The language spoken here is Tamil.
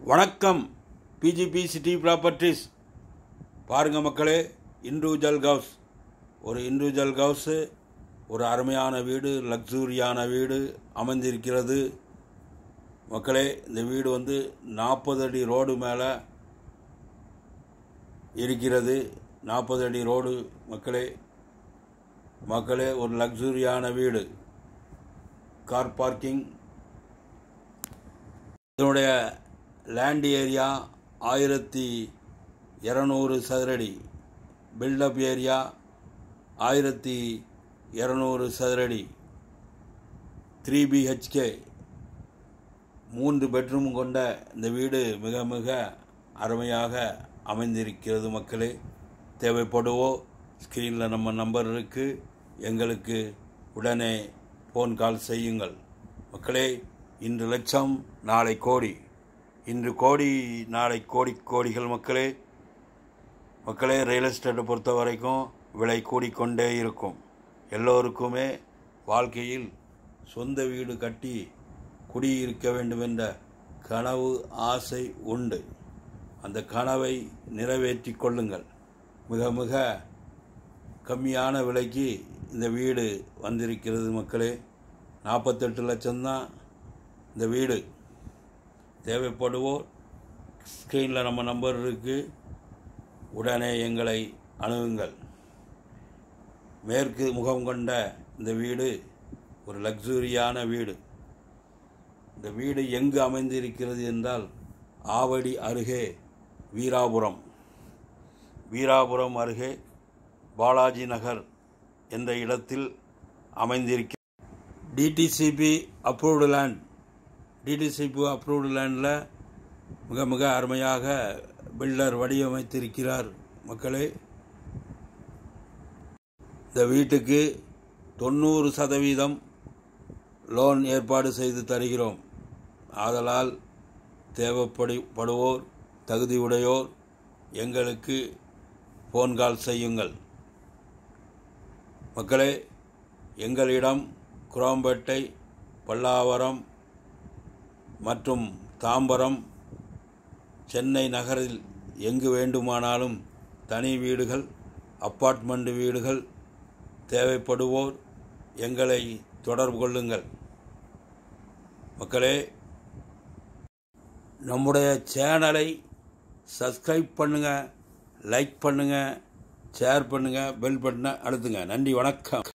வணக்கம் பிஜிபி சிட்டி ப்ராப்பர்ட்டிஸ் பாருங்க மக்களே இண்டிவிஜுவல் ஹவுஸ் ஒரு இண்டிவிஜுவல் ஹவுஸு ஒரு அருமையான வீடு லக்ஸூரியான வீடு அமைந்திருக்கிறது மக்களே இந்த வீடு வந்து நாற்பது அடி ரோடு மேலே இருக்கிறது நாற்பது அடி ரோடு மக்களே மக்களே ஒரு லக்ஸூரியான வீடு கார் பார்க்கிங் இதனுடைய லேண்ட் ஏரியா ஆயிரத்தி இரநூறு சதுரடி பில்டப் ஏரியா ஆயிரத்தி இரநூறு சதுரடி த்ரீ பிஹெச்கே மூன்று பெட்ரூம் கொண்ட இந்த வீடு மிக மிக அருமையாக அமைந்திருக்கிறது மக்களே தேவைப்படுவோ ஸ்க்ரீனில் நம்ம நம்பர் இருக்குது எங்களுக்கு உடனே ஃபோன் கால் செய்யுங்கள் மக்களே இன்று லட்சம் நாளை கோடி இன்று கோடி நாளை கோடி கோடிகள் மக்களே மக்களே ரியல் எஸ்டேட்டை பொறுத்த வரைக்கும் விலை கூடிக்கொண்டே இருக்கும் எல்லோருக்குமே வாழ்க்கையில் சொந்த வீடு கட்டி குடியிருக்க வேண்டும் என்ற கனவு ஆசை உண்டு அந்த கனவை நிறைவேற்றி கொள்ளுங்கள் மிக மிக கம்மியான விலைக்கு இந்த வீடு வந்திருக்கிறது மக்களே நாற்பத்தெட்டு லட்சம்தான் இந்த வீடு தேவைப்படுவோர் ஸ்க்ரீனில் நம்ம நம்பர் இருக்குது உடனே எங்களை அணுகுங்கள் மேற்கு முகம் கொண்ட இந்த வீடு ஒரு லக்ஸூரியான வீடு இந்த வீடு எங்கு அமைந்திருக்கிறது என்றால் ஆவடி அருகே வீராபுரம் வீராபுரம் அருகே பாலாஜி நகர் என்ற இடத்தில் அமைந்திருக்க DTCP approved land DTCP approved லேண்டில் மிக மிக அருமையாக பில்டர் வடிவமைத்திருக்கிறார் மக்களே இந்த வீட்டுக்கு தொண்ணூறு சதவீதம் லோன் ஏற்பாடு செய்து தருகிறோம் ஆதலால் தேவைப்படி படுவோர் தகுதியுடையோர் எங்களுக்கு ஃபோன் கால் செய்யுங்கள் மக்களே எங்களிடம் குரோம்பேட்டை பல்லாவரம் மற்றும் தாம்பரம் சென்னை நகரில் எங்கு வேண்டுமானாலும் தனி வீடுகள் அப்பார்ட்மெண்ட் வீடுகள் தேவைப்படுவோர் எங்களை தொடர்பு கொள்ளுங்கள் மக்களே நம்முடைய சேனலை சப்ஸ்கிரைப் பண்ணுங்கள் லைக் பண்ணுங்கள் ஷேர் பண்ணுங்கள் பெல் பட்டனை அழுத்துங்க நன்றி வணக்கம்